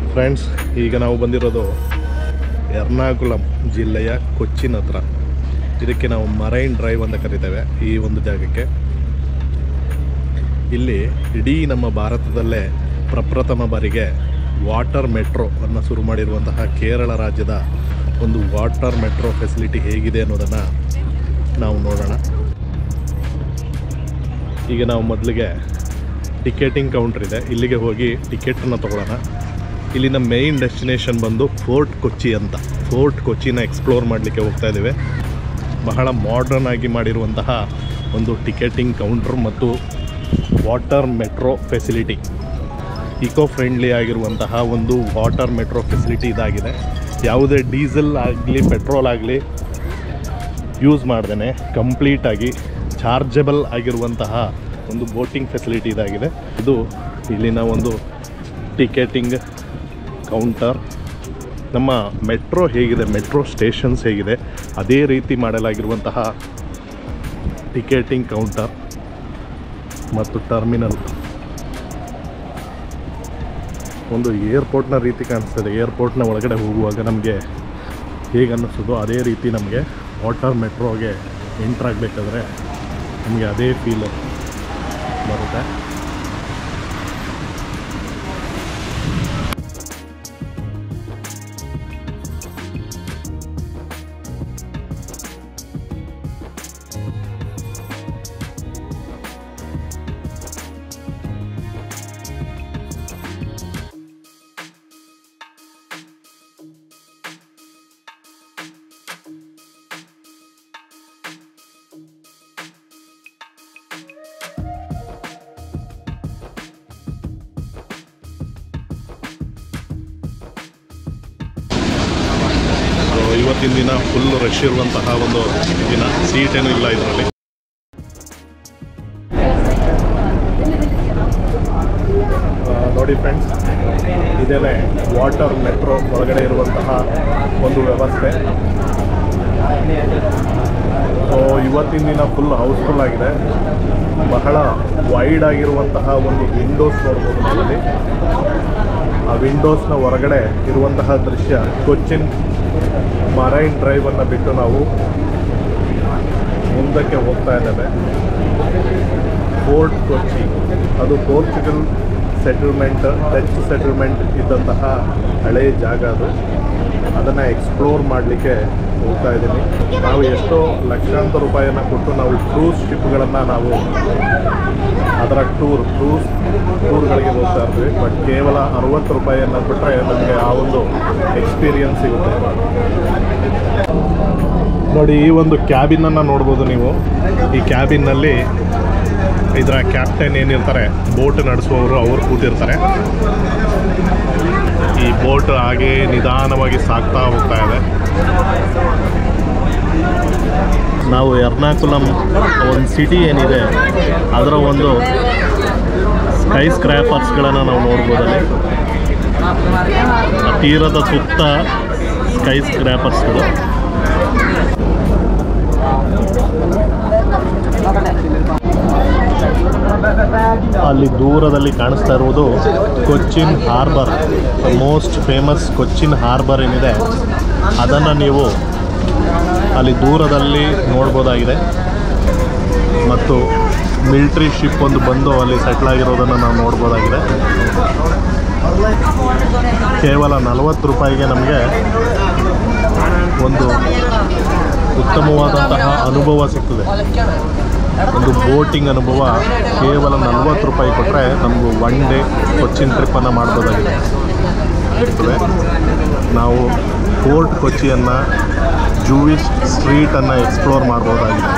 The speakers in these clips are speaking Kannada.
ಫ್ರೆಂಡ್ಸ್ ಈಗ ನಾವು ಬಂದಿರೋದು ಎರ್ನಾಕುಲಂ ಜಿಲ್ಲೆಯ ಕೊಚ್ಚಿನ್ ಹತ್ರ ಇದಕ್ಕೆ ನಾವು ಮರೈನ್ ಡ್ರೈವ್ ಅಂತ ಕರಿತೇವೆ ಈ ಒಂದು ಜಾಗಕ್ಕೆ ಇಲ್ಲಿ ಇಡೀ ನಮ್ಮ ಭಾರತದಲ್ಲೇ ಪ್ರಪ್ರಥಮ ಬಾರಿಗೆ ವಾಟರ್ ಮೆಟ್ರೋ ಅನ್ನು ಶುರು ಮಾಡಿರುವಂತಹ ಕೇರಳ ರಾಜ್ಯದ ಒಂದು ವಾಟರ್ ಮೆಟ್ರೋ ಫೆಸಿಲಿಟಿ ಹೇಗಿದೆ ಅನ್ನೋದನ್ನು ನಾವು ನೋಡೋಣ ಈಗ ನಾವು ಮೊದಲಿಗೆ ಟಿಕೆಟಿಂಗ್ ಕೌಂಟ್ರ್ ಇದೆ ಇಲ್ಲಿಗೆ ಹೋಗಿ ಟಿಕೆಟನ್ನು ತೊಗೊಳ್ಳೋಣ ಇಲ್ಲಿನ ಮೇಯ್ನ್ ಡೆಸ್ಟಿನೇಷನ್ ಬಂದು ಫೋರ್ಟ್ ಕೊಚ್ಚಿ ಅಂತ ಫೋರ್ಟ್ ಕೊಚ್ಚಿನ ಎಕ್ಸ್ಪ್ಲೋರ್ ಮಾಡಲಿಕ್ಕೆ ಹೋಗ್ತಾ ಇದ್ದೇವೆ ಬಹಳ ಮಾಡ್ರನ್ ಆಗಿ ಮಾಡಿರುವಂತಹ ಒಂದು ಟಿಕೆಟಿಂಗ್ ಕೌಂಟ್ರ್ ಮತ್ತು water metro facility eco friendly ಆಗಿರುವಂತಹ ಒಂದು ವಾಟರ್ ಮೆಟ್ರೋ ಫೆಸಿಲಿಟಿ ಇದಾಗಿದೆ ಯಾವುದೇ ಡೀಸೆಲ್ ಆಗಲಿ ಪೆಟ್ರೋಲ್ ಆಗಲಿ ಯೂಸ್ ಮಾಡ್ದೇ ಕಂಪ್ಲೀಟಾಗಿ ಚಾರ್ಜಬಲ್ ಆಗಿರುವಂತಹ ಒಂದು ಬೋಟಿಂಗ್ ಫೆಸಿಲಿಟಿ ಇದಾಗಿದೆ ಇದು ಇಲ್ಲಿನ ಒಂದು ಟಿಕೆಟಿಂಗ್ ಕೌಂಟರ್ ನಮ್ಮ ಮೆಟ್ರೋ ಹೇಗಿದೆ ಮೆಟ್ರೋ ಸ್ಟೇಷನ್ಸ್ ಹೇಗಿದೆ ಅದೇ ರೀತಿ ಮಾಡಲಾಗಿರುವಂತಹ ಟಿಕೆಟಿಂಗ್ ಕೌಂಟರ್ ಮತ್ತು ಟರ್ಮಿನಲ್ ಒಂದು ಏರ್ಪೋರ್ಟ್ನ ರೀತಿ ಕಾಣಿಸ್ತದೆ ಏರ್ಪೋರ್ಟ್ನ ಒಳಗಡೆ ಹೋಗುವಾಗ ನಮಗೆ ಹೇಗೆ ಅನ್ನಿಸೋದು ಅದೇ ರೀತಿ ನಮಗೆ ವಾಟರ್ ಮೆಟ್ರೋಗೆ ಎಂಟ್ರ್ ಆಗಬೇಕಾದ್ರೆ ನಮಗೆ ಅದೇ ಫೀಲ್ ಬರುತ್ತೆ ಸೊ ಇವತ್ತಿನ ದಿನ ಫುಲ್ ರಶ್ ಇರುವಂತಹ ಒಂದು ದಿನ ಸೀಟ್ ಏನೂ ಇಲ್ಲ ಇದರಲ್ಲಿ ನೋಡಿ ಫ್ರೆಂಡ್ಸ್ ಇದೇನೆ ವಾಟರ್ ಮೆಟ್ರೋ ಒಳಗಡೆ ಇರುವಂತಹ ಒಂದು ವ್ಯವಸ್ಥೆ ಸೊ ಇವತ್ತಿನ ದಿನ ಫುಲ್ ಹೌಸ್ಫುಲ್ ಆಗಿದೆ ಬಹಳ ವೈಡ್ ಆಗಿರುವಂತಹ ಒಂದು ವಿಂಡೋಸ್ ನೋಡ್ಬೋದು ನಾವಲ್ಲಿ ಆ ವಿಂಡೋಸ್ನ ಹೊರಗಡೆ ಇರುವಂತಹ ದೃಶ್ಯ ಕೊಚ್ಚಿನ್ ಮರೈನ್ ಡ್ರೈವನ್ನು ಬಿಟ್ಟು ನಾವು ಮುಂದಕ್ಕೆ ಹೋಗ್ತಾ ಇದ್ದೇವೆ ಫೋರ್ಟ್ ಕೊಚ್ಚಿ ಅದು ಪೋರ್ಚುಗಲ್ ಸೆಟಲ್ಮೆಂಟ್ ಡಚ್ ಸೆಟಲ್ಮೆಂಟ್ ಇದ್ದಂತಹ ಹಳೆಯ ಜಾಗ ಅದು ಅದನ್ನು ಎಕ್ಸ್ಪ್ಲೋರ್ ಮಾಡಲಿಕ್ಕೆ ಹೋಗ್ತಾ ಇದ್ದೀನಿ ನಾವು ಎಷ್ಟೋ ಲಕ್ಷಾಂತರ ರೂಪಾಯಿಯನ್ನು ಕೊಟ್ಟು ನಾವು ಕ್ರೂಸ್ ಶಿಪ್ಗಳನ್ನು ನಾವು ಅದರ ಟೂರ್ ಕ್ರೂಸ್ ಟೂರ್ಗಳಿಗೆ ಹೋಗ್ತಾ ಇರ್ತೀವಿ ಬಟ್ ಕೇವಲ ಅರುವತ್ತು ರೂಪಾಯಿಯನ್ನು ಬಿಟ್ಟರೆ ನಮಗೆ ಆ ಒಂದು ಎಕ್ಸ್ಪೀರಿಯನ್ಸ್ ಸಿಗುತ್ತೆ ನೋಡಿ ಈ ಒಂದು ಕ್ಯಾಬಿನನ್ನು ನೋಡ್ಬೋದು ನೀವು ಈ ಕ್ಯಾಬಿನ್ನಲ್ಲಿ ಇದರ ಕ್ಯಾಪ್ಟನ್ ಏನಿರ್ತಾರೆ ಬೋಟ್ ನಡೆಸುವವರು ಅವರು ಕೂತಿರ್ತಾರೆ ಈ ಬೋಟ್ ಹಾಗೆ ನಿಧಾನವಾಗಿ ಸಾಗ್ತಾ ಹೋಗ್ತಾ ಇದೆ ನಾವು ಎರ್ನಾಕುಲಂ ಒಂದು ಸಿಟಿ ಏನಿದೆ ಅದರ ಒಂದು ಸ್ಕೈ ಸ್ಕ್ರ್ಯಾಪರ್ಸ್ಗಳನ್ನು ನಾವು ನೋಡ್ಬೋದಲ್ಲಿ ಆ ತೀರದ ಸುತ್ತ ಸ್ಕೈ ಸ್ಕ್ರ್ಯಾಪರ್ಸ್ಗಳು ಅಲ್ಲಿ ದೂರದಲ್ಲಿ ಕಾಣಿಸ್ತಾ ಇರುವುದು Cochin harbour most famous Cochin harbour ಏನಿದೆ ಅದನ್ನು ನೀವು ಅಲ್ಲಿ ದೂರದಲ್ಲಿ ನೋಡ್ಬೋದಾಗಿದೆ ಮತ್ತು ಮಿಲ್ಟ್ರಿ ಶಿಪ್ ಒಂದು ಬಂದು ಅಲ್ಲಿ ಸೆಟ್ಲ್ ಆಗಿರೋದನ್ನು ನಾವು ನೋಡ್ಬೋದಾಗಿದೆ ಕೇವಲ ನಲವತ್ತು ರೂಪಾಯಿಗೆ ನಮಗೆ ಒಂದು ಉತ್ತಮವಾದಂತಹ ಅನುಭವ ಸಿಗ್ತದೆ ಒಂದು ಬೋಟಿಂಗ್ ಅನುಭವ ಕೇವಲ ನಲ್ವತ್ತು ರೂಪಾಯಿ ಕೊಟ್ಟರೆ ನಮಗೂ ಒನ್ ಡೇ ಕೊಚ್ಚಿನ್ ಟ್ರಿಪ್ಪನ್ನು ಮಾಡ್ಬೋದಾಗಿದೆ ಇರ್ತದೆ ನಾವು ಫೋರ್ಟ್ ಕೊಚ್ಚಿಯನ್ನು ಜೂವಿಶ್ ಸ್ಟ್ರೀಟನ್ನು ಎಕ್ಸ್ಪ್ಲೋರ್ ಮಾಡ್ಬೋದಾಗಿದೆ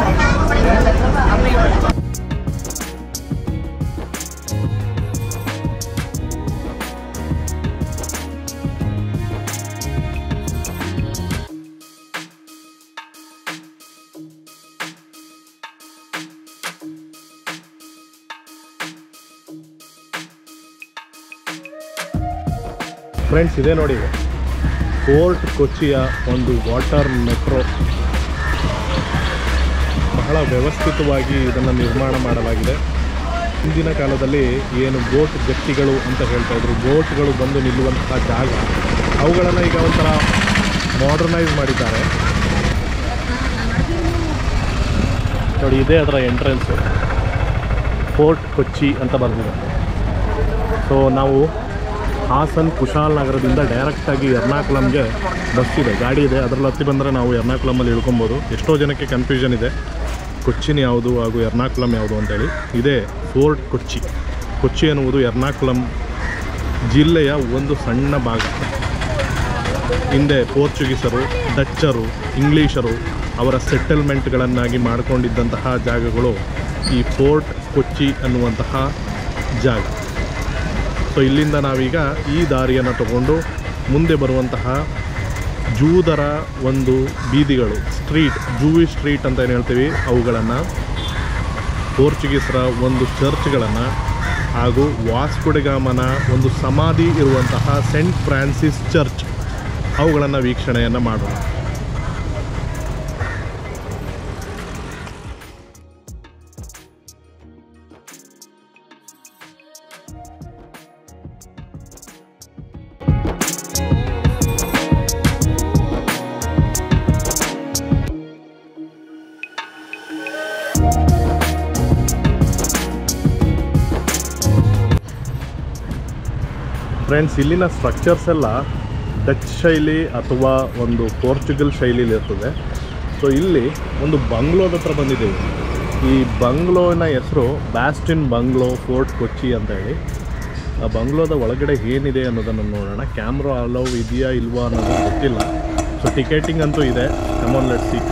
ಫ್ರೆಂಡ್ಸ್ ಇದೆ ನೋಡಿ ಫೋರ್ಟ್ ಕೊಚ್ಚಿಯ ಒಂದು ವಾಟರ್ ಮೆಟ್ರೋ ಬಹಳ ವ್ಯವಸ್ಥಿತವಾಗಿ ಇದನ್ನು ನಿರ್ಮಾಣ ಮಾಡಲಾಗಿದೆ ಹಿಂದಿನ ಕಾಲದಲ್ಲಿ ಏನು ಬೋಟ್ ಜಟ್ಟಿಗಳು ಅಂತ ಹೇಳ್ತಾ ಇದ್ರು ಬೋಟ್ಗಳು ಬಂದು ನಿಲ್ಲುವಂತಹ ಜಾಗ ಅವುಗಳನ್ನು ಈಗ ಒಂಥರ ಮಾಡರ್ನೈಸ್ ಮಾಡಿದ್ದಾರೆ ನೋಡಿ ಇದೇ ಅದರ ಎಂಟ್ರೆನ್ಸು ಫೋರ್ಟ್ ಕೊಚ್ಚಿ ಅಂತ ಬರೆದಿದೆ ಸೊ ನಾವು ಹಾಸನ್ ಕುಶಾಲ್ ನಗರದಿಂದ ಡೈರೆಕ್ಟಾಗಿ ಎರ್ನಾಕುಲಮ್ಗೆ ಬಸ್ ಇದೆ ಗಾಡಿ ಇದೆ ಅದರಲ್ಲಿ ಹತ್ತಿ ಬಂದರೆ ನಾವು ಎರ್ನಾಕುಲಮಲ್ಲಿ ಇಳ್ಕೊಬೋದು ಎಷ್ಟೋ ಜನಕ್ಕೆ ಕನ್ಫ್ಯೂಷನ್ ಇದೆ ಕೊಚ್ಚಿನ್ ಯಾವುದು ಹಾಗೂ ಎರ್ನಾಕುಲಂ ಯಾವುದು ಅಂತೇಳಿ ಇದೇ ಫೋರ್ಟ್ ಕೊಚ್ಚಿ ಕೊಚ್ಚಿ ಎನ್ನುವುದು ಎರ್ನಾಕುಲಂ ಜಿಲ್ಲೆಯ ಒಂದು ಸಣ್ಣ ಭಾಗ ಹಿಂದೆ ಪೋರ್ಚುಗೀಸರು ಡಚ್ಚರು ಇಂಗ್ಲೀಷರು ಅವರ ಸೆಟಲ್ಮೆಂಟ್ಗಳನ್ನಾಗಿ ಮಾಡಿಕೊಂಡಿದ್ದಂತಹ ಜಾಗಗಳು ಈ ಫೋರ್ಟ್ ಕೊಚ್ಚಿ ಅನ್ನುವಂತಹ ಜಾಗ ಸೊ ಇಲ್ಲಿಂದ ನಾವೀಗ ಈ ದಾರಿಯನ್ನು ತಗೊಂಡು ಮುಂದೆ ಬರುವಂತಹ ಜೂದರ ಒಂದು ಬೀದಿಗಳು ಸ್ಟ್ರೀಟ್ ಜೂವಿ ಸ್ಟ್ರೀಟ್ ಅಂತ ಏನು ಹೇಳ್ತೀವಿ ಅವುಗಳನ್ನು ಪೋರ್ಚುಗೀಸರ ಒಂದು ಚರ್ಚ್ಗಳನ್ನು ಹಾಗೂ ವಾಸ್ಕುಡೆಗಾಮನ ಒಂದು ಸಮಾಧಿ ಇರುವಂತಹ ಸೆಂಟ್ ಫ್ರಾನ್ಸಿಸ್ ಚರ್ಚ್ ಅವುಗಳನ್ನು ವೀಕ್ಷಣೆಯನ್ನು ಮಾಡೋಣ ಫ್ರೆಂಡ್ಸ್ ಇಲ್ಲಿನ ಸ್ಟ್ರಕ್ಚರ್ಸ್ ಎಲ್ಲ ಡಚ್ ಶೈಲಿ ಅಥವಾ ಒಂದು ಪೋರ್ಚುಗಲ್ ಶೈಲಿಲಿ ಇರ್ತದೆ ಸೊ ಇಲ್ಲಿ ಒಂದು ಬಂಗ್ಲೋದ ಹತ್ರ ಬಂದಿದ್ದೀವಿ ಈ ಬಂಗ್ಲೋನ ಹೆಸರು ಬ್ಯಾಸ್ಟಿನ್ ಬಂಗ್ಲೋ ಫೋರ್ಟ್ ಕೊಚ್ಚಿ ಅಂತ ಹೇಳಿ ಆ ಬಂಗ್ಲೋದ ಒಳಗಡೆ ಏನಿದೆ ಅನ್ನೋದನ್ನು ನೋಡೋಣ ಕ್ಯಾಮ್ರಾ ಅಲೌ ಇದೆಯಾ ಇಲ್ವಾ ಅನ್ನೋದು ಗೊತ್ತಿಲ್ಲ ಸೊ ಟಿಕೆಟಿಂಗ್ ಅಂತೂ ಇದೆ ಕಮೋನ್ ಲೆಟ್ ಸಿ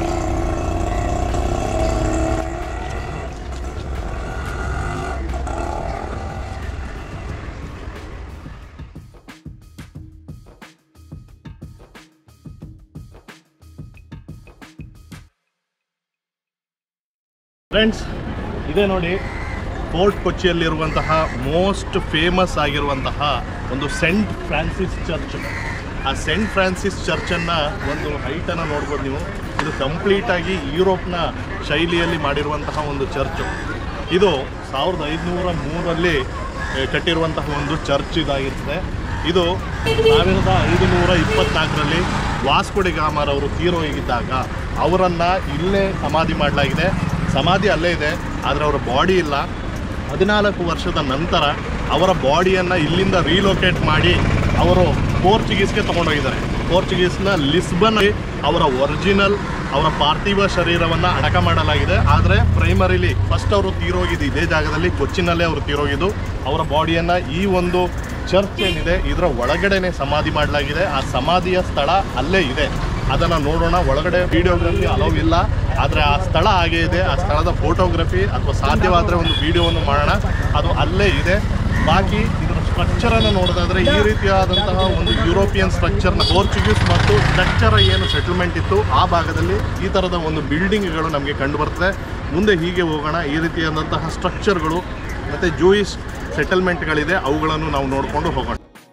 ಫ್ರೆಂಡ್ಸ್ ಇದೆ ನೋಡಿ ಫೋರ್ಟ್ ಕೊಚ್ಚಿಯಲ್ಲಿರುವಂತಹ ಮೋಸ್ಟ್ ಫೇಮಸ್ ಆಗಿರುವಂತಹ ಒಂದು ಸೆಂಟ್ ಫ್ರಾನ್ಸಿಸ್ ಚರ್ಚ್ ಆ ಸೆಂಟ್ ಫ್ರಾನ್ಸಿಸ್ ಚರ್ಚನ್ನು ಒಂದು ಹೈಟನ್ನು ನೋಡ್ಬೋದು ನೀವು ಇದು ಕಂಪ್ಲೀಟಾಗಿ ಯುರೋಪ್ನ ಶೈಲಿಯಲ್ಲಿ ಮಾಡಿರುವಂತಹ ಒಂದು ಚರ್ಚು ಇದು ಸಾವಿರದ ಐದುನೂರ ಮೂರರಲ್ಲಿ ಆ, ಕಟ್ಟಿರುವಂತಹ ಒಂದು ಚರ್ಚ್ ಇದಾಗಿರ್ತದೆ ಇದು ಸಾವಿರದ ಐದುನೂರ ಇಪ್ಪತ್ನಾಲ್ಕರಲ್ಲಿ ವಾಸ್ಕೊಡಿಗಾಮರವರು ತೀರೋಗಿದ್ದಾಗ ಅವರನ್ನು ಇಲ್ಲೇ ಸಮಾಧಿ ಮಾಡಲಾಗಿದೆ ಸಮಾಧಿ ಅಲ್ಲೇ ಇದೆ ಆದರೆ ಅವರ ಬಾಡಿ ಇಲ್ಲ ಹದಿನಾಲ್ಕು ವರ್ಷದ ನಂತರ ಅವರ ಬಾಡಿಯನ್ನು ಇಲ್ಲಿಂದ ರೀಲೊಕೇಟ್ ಮಾಡಿ ಅವರು ಪೋರ್ಚುಗೀಸ್ಗೆ ತೊಗೊಂಡೋಗಿದ್ದಾರೆ ಪೋರ್ಚುಗೀಸ್ನ ಲಿಸ್ಬನ್ ಅವರ ಒರಿಜಿನಲ್ ಅವರ ಪಾರ್ಥಿವ ಶರೀರವನ್ನು ಅಡಕ ಮಾಡಲಾಗಿದೆ ಆದರೆ ಪ್ರೈಮರಿಲಿ ಫಸ್ಟ್ ಅವರು ತೀರೋಗಿದ್ದು ಇದೇ ಜಾಗದಲ್ಲಿ ಕೊಚ್ಚಿನಲ್ಲೇ ಅವರು ತೀರೋಗಿದ್ದು ಅವರ ಬಾಡಿಯನ್ನು ಈ ಒಂದು ಚರ್ಚ್ ಏನಿದೆ ಇದರ ಒಳಗಡೆನೆ ಸಮಾಧಿ ಮಾಡಲಾಗಿದೆ ಆ ಸಮಾಧಿಯ ಸ್ಥಳ ಅಲ್ಲೇ ಇದೆ ಅದನ್ನು ನೋಡೋಣ ಒಳಗಡೆ ವಿಡಿಯೋಗ್ರಫಿ ಅಲೌ ಇಲ್ಲ ಆದರೆ ಆ ಸ್ಥಳ ಹಾಗೆ ಇದೆ ಆ ಸ್ಥಳದ ಫೋಟೋಗ್ರಫಿ ಅಥವಾ ಸಾಧ್ಯವಾದರೆ ಒಂದು ವಿಡಿಯೋವನ್ನು ಮಾಡೋಣ ಅದು ಅಲ್ಲೇ ಇದೆ ಬಾಕಿ ಇದರ ಸ್ಟ್ರಕ್ಚರನ್ನು ನೋಡೋದಾದ್ರೆ ಈ ರೀತಿಯಾದಂತಹ ಒಂದು ಯುರೋಪಿಯನ್ ಸ್ಟ್ರಕ್ಚರ್ನ ಪೋರ್ಚುಗೀಸ್ ಮತ್ತು ಡಚ್ಚರ ಏನು ಸೆಟಲ್ಮೆಂಟ್ ಇತ್ತು ಆ ಭಾಗದಲ್ಲಿ ಈ ಥರದ ಒಂದು ಬಿಲ್ಡಿಂಗ್ಗಳು ನಮಗೆ ಕಂಡು ಬರ್ತದೆ ಮುಂದೆ ಹೀಗೆ ಹೋಗೋಣ ಈ ರೀತಿಯಾದಂತಹ ಸ್ಟ್ರಕ್ಚರ್ಗಳು ಮತ್ತು ಜೂಯಿಸ್ ಸೆಟಲ್ಮೆಂಟ್ಗಳಿದೆ ಅವುಗಳನ್ನು ನಾವು ನೋಡಿಕೊಂಡು ಹೋಗೋಣ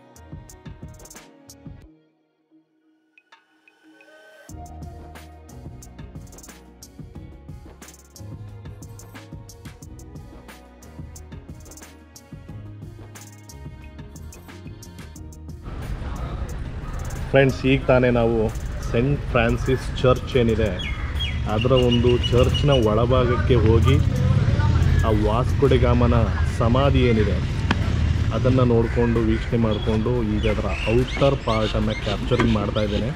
ಫ್ರೆಂಡ್ಸ್ ಈಗ ತಾನೇ ನಾವು ಸೆಂಟ್ ಫ್ರಾನ್ಸಿಸ್ ಚರ್ಚ್ ಏನಿದೆ ಅದರ ಒಂದು ಚರ್ಚ್ನ ಒಳಭಾಗಕ್ಕೆ ಹೋಗಿ ಆ ವಾಸ್ಕೊಡೆಗಾಮನ ಸಮಾಧಿ ಏನಿದೆ ಅದನ್ನು ನೋಡಿಕೊಂಡು ವೀಕ್ಷಣೆ ಮಾಡಿಕೊಂಡು ಈಗ ಅದರ ಔಟರ್ ಪಾರ್ಟನ್ನು ಕ್ಯಾಪ್ಚರಿಂಗ್ ಮಾಡ್ತಾ ಇದ್ದೇನೆ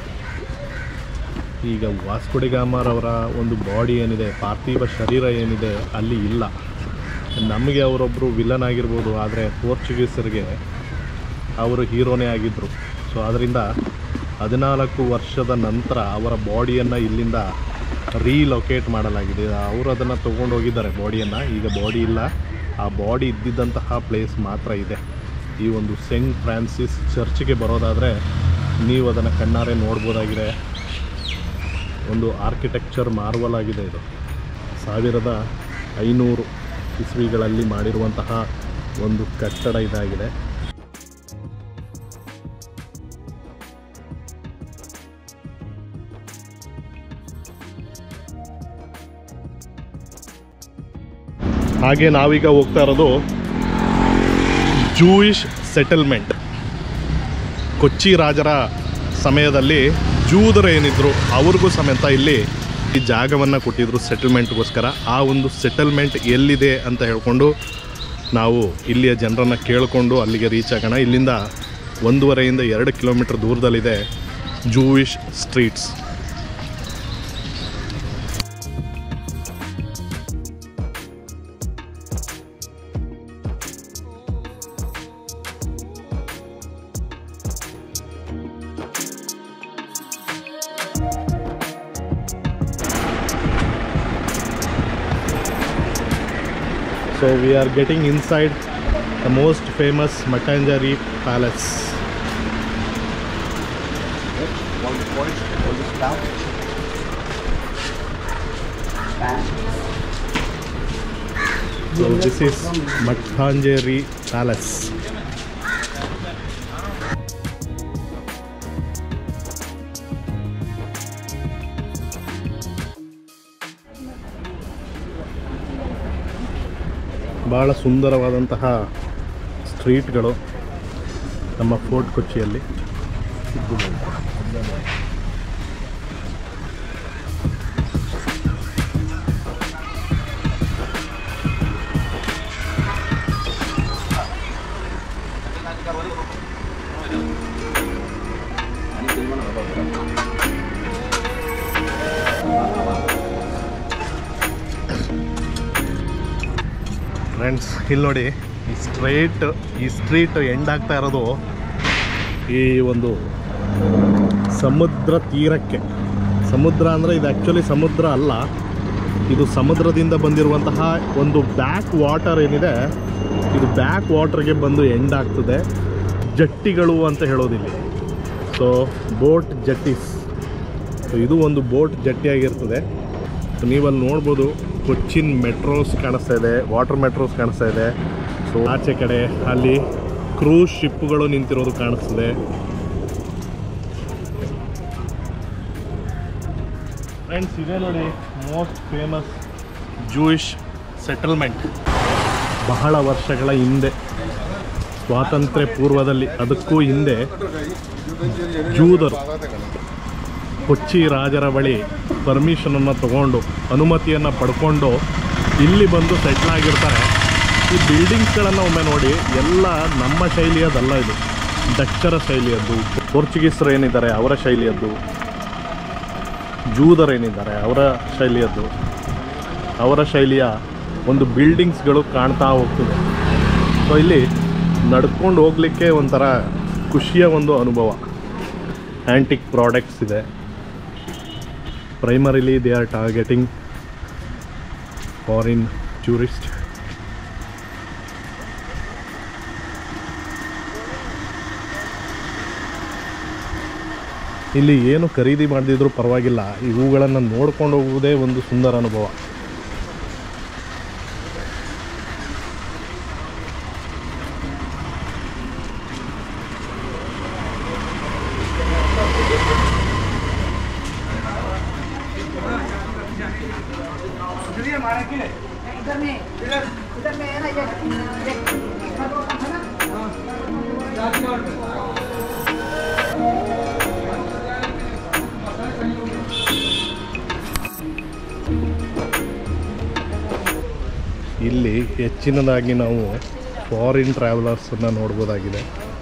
ಈಗ ವಾಸ್ಕೊಡಿಗಾಮರವರ ಒಂದು ಬಾಡಿ ಏನಿದೆ ಪಾರ್ಥಿವ ಶರೀರ ಏನಿದೆ ಅಲ್ಲಿ ಇಲ್ಲ ನಮಗೆ ಅವರೊಬ್ಬರು ವಿಲನ್ ಆಗಿರ್ಬೋದು ಆದರೆ ಪೋರ್ಚುಗೀಸರಿಗೆ ಅವರು ಹೀರೋನೇ ಆಗಿದ್ದರು ಸೊ ಅದರಿಂದ ಹದಿನಾಲ್ಕು ವರ್ಷದ ನಂತರ ಅವರ ಬಾಡಿಯನ್ನು ಇಲ್ಲಿಂದ ರೀಲೊಕೇಟ್ ಮಾಡಲಾಗಿದೆ ಅವರು ಅದನ್ನು ತೊಗೊಂಡು ಹೋಗಿದ್ದಾರೆ ಬಾಡಿಯನ್ನು ಈಗ ಬಾಡಿ ಇಲ್ಲ ಆ ಬಾಡಿ ಇದ್ದಿದ್ದಂತಹ ಪ್ಲೇಸ್ ಮಾತ್ರ ಇದೆ ಈ ಒಂದು ಸೆಂಟ್ ಫ್ರಾನ್ಸಿಸ್ ಚರ್ಚ್ಗೆ ಬರೋದಾದರೆ ನೀವು ಅದನ್ನು ಕಣ್ಣಾರೆ ನೋಡ್ಬೋದಾಗಿದೆ ಒಂದು ಆರ್ಕಿಟೆಕ್ಚರ್ ಮಾರ್ವಲ್ ಆಗಿದೆ ಇದು ಸಾವಿರದ ಐನೂರು ಇಸ್ವಿಗಳಲ್ಲಿ ಮಾಡಿರುವಂತಹ ಒಂದು ಕಟ್ಟಡ ಇದಾಗಿದೆ ಹಾಗೆ ನಾವೀಗ ಹೋಗ್ತಾ ಇರೋದು ಜೂಯಿಷ್ ಸೆಟಲ್ಮೆಂಟ್ ಕೊಚ್ಚಿ ರಾಜರ ಸಮಯದಲ್ಲಿ ಜೂದರು ಏನಿದ್ರು ಅವ್ರಿಗೂ ಸಮೇತ ಇಲ್ಲಿ ಈ ಜಾಗವನ್ನು ಕೊಟ್ಟಿದ್ರು ಸೆಟಲ್ಮೆಂಟ್ಗೋಸ್ಕರ ಆ ಒಂದು ಸೆಟಲ್ಮೆಂಟ್ ಎಲ್ಲಿದೆ ಅಂತ ಹೇಳ್ಕೊಂಡು ನಾವು ಇಲ್ಲಿಯ ಜನರನ್ನು ಕೇಳಿಕೊಂಡು ಅಲ್ಲಿಗೆ ರೀಚ್ ಆಗೋಣ ಇಲ್ಲಿಂದ ಒಂದೂವರೆಯಿಂದ ಎರಡು ಕಿಲೋಮೀಟರ್ ದೂರದಲ್ಲಿದೆ Jewish streets So we are getting inside the most famous Matanjari Palace. So this is Matanjari Palace. ಭಾಳ ಸುಂದರವಾದಂತಹ ಸ್ಟ್ರೀಟ್ಗಳು ನಮ್ಮ ಫೋರ್ಟ್ ಕೊಚ್ಚಿಯಲ್ಲಿ ಫ್ರೆಂಡ್ಸ್ ಇಲ್ಲಿ ನೋಡಿ ಈ ಸ್ಟ್ರೇಟ್ ಈ ಸ್ಟ್ರೀಟ್ ಎಂಡ್ ಆಗ್ತಾ ಇರೋದು ಈ ಒಂದು ಸಮುದ್ರ ತೀರಕ್ಕೆ ಸಮುದ್ರ ಅಂದರೆ ಇದು ಆ್ಯಕ್ಚುಲಿ ಸಮುದ್ರ ಅಲ್ಲ ಇದು ಸಮುದ್ರದಿಂದ ಬಂದಿರುವಂತಹ ಒಂದು ಬ್ಯಾಕ್ ವಾಟರ್ ಏನಿದೆ ಇದು ಬ್ಯಾಕ್ ವಾಟರ್ಗೆ ಬಂದು ಎಂಡ್ ಆಗ್ತದೆ ಜಟ್ಟಿಗಳು ಅಂತ ಹೇಳೋದಿಲ್ಲಿ ಸೊ ಬೋಟ್ ಜಟ್ಟಿಸ್ ಸೊ ಇದು ಒಂದು ಬೋಟ್ ಜಟ್ಟಿಯಾಗಿರ್ತದೆ ಸೊ ನೀವಲ್ಲಿ ನೋಡ್ಬೋದು ಕೊಚ್ಚಿನ್ ಮೆಟ್ರೋಸ್ ಕಾಣಿಸ್ತಾ ಇದೆ ವಾಟರ್ ಮೆಟ್ರೋಸ್ ಕಾಣಿಸ್ತಾ ಇದೆ ಸೊ ಆಚೆ ಕಡೆ ಅಲ್ಲಿ ಕ್ರೂಸ್ ಶಿಪ್ಗಳು ನಿಂತಿರೋದು ಕಾಣಿಸ್ತದೆ ಫ್ರೆಂಡ್ಸ್ ಇದೆ ನೋಡಿ ಮೋಸ್ಟ್ ಫೇಮಸ್ ಜೂಯಿಷ್ ಸೆಟಲ್ಮೆಂಟ್ ಬಹಳ ವರ್ಷಗಳ ಹಿಂದೆ ಸ್ವಾತಂತ್ರ್ಯ ಪೂರ್ವದಲ್ಲಿ ಅದಕ್ಕೂ ಹಿಂದೆ ಜೂದರು ಕೊಚ್ಚಿ ರಾಜರ ಬಳಿ ಪರ್ಮಿಷನನ್ನು ತಗೊಂಡು ಅನುಮತಿಯನ್ನು ಪಡ್ಕೊಂಡು ಇಲ್ಲಿ ಬಂದು ಸೆಟ್ಲ್ ಆಗಿರ್ತಾರೆ ಈ ಬಿಲ್ಡಿಂಗ್ಸ್ಗಳನ್ನು ಒಮ್ಮೆ ನೋಡಿ ಎಲ್ಲ ನಮ್ಮ ಶೈಲಿಯದಲ್ಲ ಇದು ಡಚ್ಚರ ಶೈಲಿಯದ್ದು ಪೋರ್ಚುಗೀಸರು ಏನಿದ್ದಾರೆ ಅವರ ಶೈಲಿಯದ್ದು ಜೂದರ್ ಏನಿದ್ದಾರೆ ಅವರ ಶೈಲಿಯದ್ದು ಅವರ ಶೈಲಿಯ ಒಂದು ಬಿಲ್ಡಿಂಗ್ಸ್ಗಳು ಕಾಣ್ತಾ ಹೋಗ್ತದೆ ಸೊ ಇಲ್ಲಿ ನಡ್ಕೊಂಡು ಹೋಗಲಿಕ್ಕೆ ಒಂಥರ ಖುಷಿಯ ಒಂದು ಅನುಭವ ಆ್ಯಂಟಿಕ್ ಪ್ರಾಡಕ್ಟ್ಸ್ ಇದೆ primarily they are targeting foreign tourist ಇಲ್ಲಿ ಏನು ಖರೀದಿ ಮಾಡದಿದ್ರೂ ಪರವಾಗಿಲ್ಲ ಈ ಹೂಗಳನ್ನು ನೋಡ್ಕೊಂಡು ಹೋಗುವುದೇ ಒಂದು ಸುಂದರ ಅನುಭವ इधर में इधर में है ना ये ये ಇಲ್ಲಿ ಹೆಚ್ಚಿನದಾಗಿ ನಾವು ಫಾರಿನ್ ಟ್ರಾವೆಲರ್ಸನ್ನು ನೋಡ್ಬೋದಾಗಿದೆ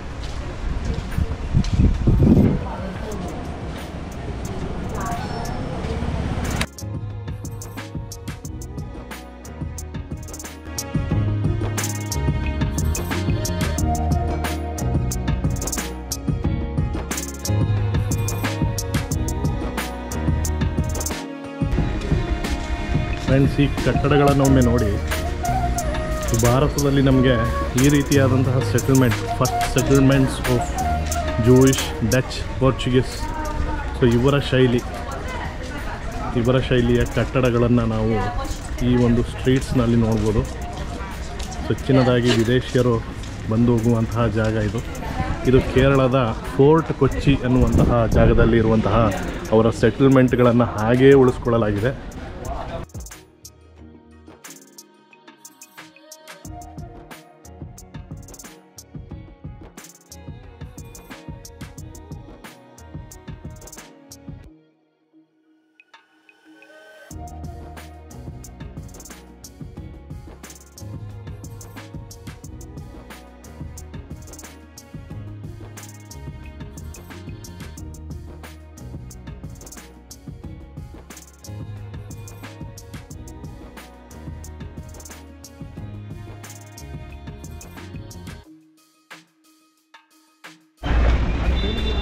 ಫ್ರೆಂಡ್ಸ್ ಈ ಕಟ್ಟಡಗಳನ್ನು ಒಮ್ಮೆ ನೋಡಿ ಭಾರತದಲ್ಲಿ ನಮಗೆ ಈ ರೀತಿಯಾದಂತಹ settlement first settlements of Jewish Dutch Portuguese so ಇವರ ಶೈಲಿ ಇವರ ಶೈಲಿಯ ಕಟ್ಟಡಗಳನ್ನು ನಾವು ಈ ಒಂದು ಸ್ಟ್ರೀಟ್ಸ್ನಲ್ಲಿ ನೋಡ್ಬೋದು ಹೆಚ್ಚಿನದಾಗಿ ವಿದೇಶಿಯರು ಬಂದು ಹೋಗುವಂತಹ ಜಾಗ ಇದು ಇದು ಕೇರಳದ ಫೋರ್ಟ್ ಕೊಚ್ಚಿ ಅನ್ನುವಂತಹ ಜಾಗದಲ್ಲಿ ಇರುವಂತಹ ಅವರ ಸೆಟಲ್ಮೆಂಟ್ಗಳನ್ನು ಹಾಗೇ ಉಳಿಸ್ಕೊಳ್ಳಲಾಗಿದೆ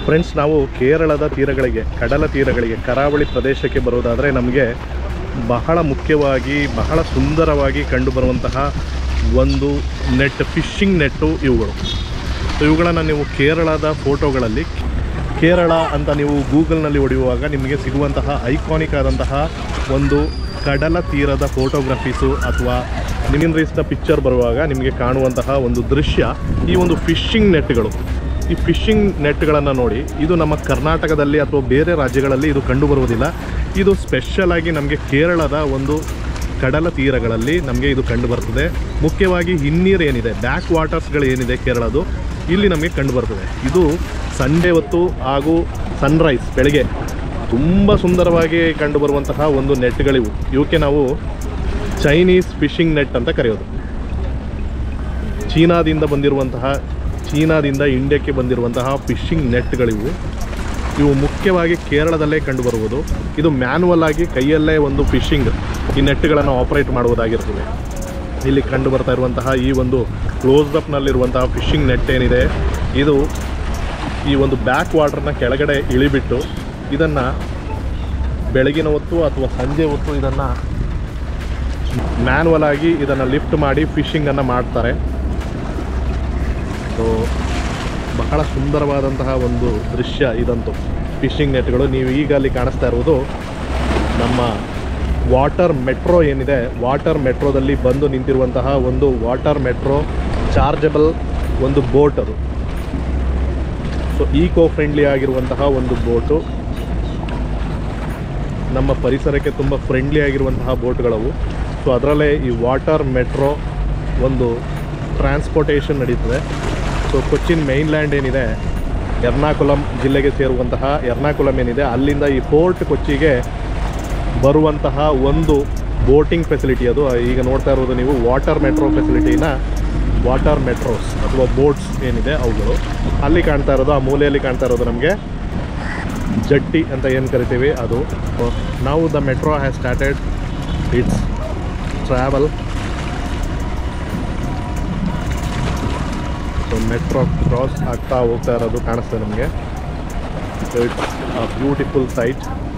ಫ್ರೆಂಡ್ಸ್ ನಾವು ಕೇರಳದ ತೀರಗಳಿಗೆ ಕಡಲ ತೀರಗಳಿಗೆ ಕರಾವಳಿ ಪ್ರದೇಶಕ್ಕೆ ಬರೋದಾದರೆ ನಮಗೆ ಬಹಳ ಮುಖ್ಯವಾಗಿ ಬಹಳ ಸುಂದರವಾಗಿ ಕಂಡುಬರುವಂತಹ ಒಂದು ನೆಟ್ ಫಿಶಿಂಗ್ ನೆಟ್ಟು ಇವುಗಳು ಸೊ ಇವುಗಳನ್ನು ನೀವು ಕೇರಳದ ಫೋಟೋಗಳಲ್ಲಿ ಕೇರಳ ಅಂತ ನೀವು ಗೂಗಲ್ನಲ್ಲಿ ಹೊಡೆಯುವಾಗ ನಿಮಗೆ ಸಿಗುವಂತಹ ಐಕಾನಿಕ್ ಆದಂತಹ ಒಂದು ಕಡಲ ತೀರದ ಫೋಟೋಗ್ರಫೀಸು ಅಥವಾ ನಿಮ್ಮಿಂದ ಪಿಕ್ಚರ್ ಬರುವಾಗ ನಿಮಗೆ ಕಾಣುವಂತಹ ಒಂದು ದೃಶ್ಯ ಈ ಒಂದು ಫಿಶಿಂಗ್ ನೆಟ್ಗಳು ಈ ಫಿಶಿಂಗ್ ನೆಟ್ಗಳನ್ನು ನೋಡಿ ಇದು ನಮ್ಮ ಕರ್ನಾಟಕದಲ್ಲಿ ಅಥವಾ ಬೇರೆ ರಾಜ್ಯಗಳಲ್ಲಿ ಇದು ಕಂಡುಬರುವುದಿಲ್ಲ ಇದು ಸ್ಪೆಷಲ್ ಆಗಿ ನಮಗೆ ಕೇರಳದ ಒಂದು ಕಡಲ ತೀರಗಳಲ್ಲಿ ನಮಗೆ ಇದು ಕಂಡು ಬರ್ತದೆ ಮುಖ್ಯವಾಗಿ ಹಿನ್ನೀರು ಏನಿದೆ ಬ್ಯಾಕ್ ವಾಟರ್ಸ್ಗಳು ಏನಿದೆ ಕೇರಳದು ಇಲ್ಲಿ ನಮಗೆ ಕಂಡು ಬರ್ತದೆ ಇದು ಸಂಡೇ ಹೊತ್ತು ಹಾಗೂ ಸನ್ರೈಸ್ ಬೆಳಗ್ಗೆ ತುಂಬ ಸುಂದರವಾಗಿ ಕಂಡುಬರುವಂತಹ ಒಂದು ನೆಟ್ಗಳಿವು ಇವಕ್ಕೆ ನಾವು ಚೈನೀಸ್ ಫಿಶಿಂಗ್ ನೆಟ್ ಅಂತ ಕರೆಯೋದು ಚೀನಾದಿಂದ ಬಂದಿರುವಂತಹ ಚೀನಾದಿಂದ ಇಂಡಿಯಾಕ್ಕೆ ಬಂದಿರುವಂತಹ ಫಿಶಿಂಗ್ ನೆಟ್ಗಳಿವು ಇವು ಮುಖ್ಯವಾಗಿ ಕೇರಳದಲ್ಲೇ ಕಂಡುಬರುವುದು ಇದು ಮ್ಯಾನ್ಯಲ್ ಆಗಿ ಕೈಯಲ್ಲೇ ಒಂದು ಫಿಶಿಂಗ್ ಈ ನೆಟ್ಗಳನ್ನು ಆಪರೇಟ್ ಮಾಡುವುದಾಗಿರ್ತದೆ ಇಲ್ಲಿ ಕಂಡು ಬರ್ತಾ ಇರುವಂತಹ ಈ ಒಂದು ಕ್ಲೋಸ್ ಅಪ್ನಲ್ಲಿರುವಂತಹ ಫಿಶಿಂಗ್ ನೆಟ್ ಏನಿದೆ ಇದು ಈ ಒಂದು ಬ್ಯಾಕ್ ವಾಟರ್ನ ಕೆಳಗಡೆ ಇಳಿಬಿಟ್ಟು ಇದನ್ನು ಬೆಳಗಿನ ಹೊತ್ತು ಅಥವಾ ಸಂಜೆ ಹೊತ್ತು ಇದನ್ನು ಮ್ಯಾನ್ಯಲ್ ಆಗಿ ಇದನ್ನು ಲಿಫ್ಟ್ ಮಾಡಿ ಫಿಶಿಂಗನ್ನು ಮಾಡ್ತಾರೆ ಸೊ ಬಹಳ ಸುಂದರವಾದಂತಹ ಒಂದು ದೃಶ್ಯ ಇದಂತೂ ಫಿಶಿಂಗ್ ನೆಟ್ಗಳು ನೀವು ಈಗ ಅಲ್ಲಿ ಕಾಣಿಸ್ತಾ ಇರುವುದು ನಮ್ಮ ವಾಟರ್ ಮೆಟ್ರೋ ಏನಿದೆ ವಾಟರ್ ಮೆಟ್ರೋದಲ್ಲಿ ಬಂದು ನಿಂತಿರುವಂತಹ ಒಂದು ವಾಟರ್ ಮೆಟ್ರೋ ಚಾರ್ಜಬಲ್ ಒಂದು ಬೋಟ್ ಅದು ಸೊ ಈಕೋ ಫ್ರೆಂಡ್ಲಿ ಆಗಿರುವಂತಹ ಒಂದು ಬೋಟು ನಮ್ಮ ಪರಿಸರಕ್ಕೆ ತುಂಬ ಫ್ರೆಂಡ್ಲಿ ಆಗಿರುವಂತಹ ಬೋಟ್ಗಳವು ಸೊ ಅದರಲ್ಲೇ ಈ ವಾಟರ್ ಮೆಟ್ರೋ ಒಂದು ಟ್ರಾನ್ಸ್ಪೋರ್ಟೇಷನ್ ನಡೀತದೆ ಸೊ ಕೊಚ್ಚಿನ್ ಮೈನ್ಲ್ಯಾಂಡ್ ಏನಿದೆ ಎರ್ನಾಕುಲಂ ಜಿಲ್ಲೆಗೆ ಸೇರುವಂತಹ ಎರ್ನಾಕುಲಂ ಏನಿದೆ ಅಲ್ಲಿಂದ ಈ ಫೋರ್ಟ್ ಕೊಚ್ಚಿಗೆ ಬರುವಂತಹ ಒಂದು ಬೋಟಿಂಗ್ ಫೆಸಿಲಿಟಿ ಅದು ಈಗ ನೋಡ್ತಾ ಇರೋದು ನೀವು ವಾಟರ್ ಮೆಟ್ರೋ ಫೆಸಿಲಿಟಿನ ವಾಟರ್ ಮೆಟ್ರೋಸ್ ಅಥವಾ ಬೋಟ್ಸ್ ಏನಿದೆ ಅವುಗಳು ಅಲ್ಲಿ ಕಾಣ್ತಾ ಇರೋದು ಆ ಮೂಲೆಯಲ್ಲಿ ಕಾಣ್ತಾ ಇರೋದು ನಮಗೆ ಜಟ್ಟಿ ಅಂತ ಏನು ಕರಿತೀವಿ ಅದು ನಾವು the metro has started its travel so metro cross ಆಗ್ತಾ ಹೋಗ್ತಾ ಇರೋದು ಕಾಣಿಸ್ತದೆ ನಮಗೆ ಸೊ ಇಟ್ಸ್ ಬ್ಯೂಟಿಫುಲ್ ಸೈಟ್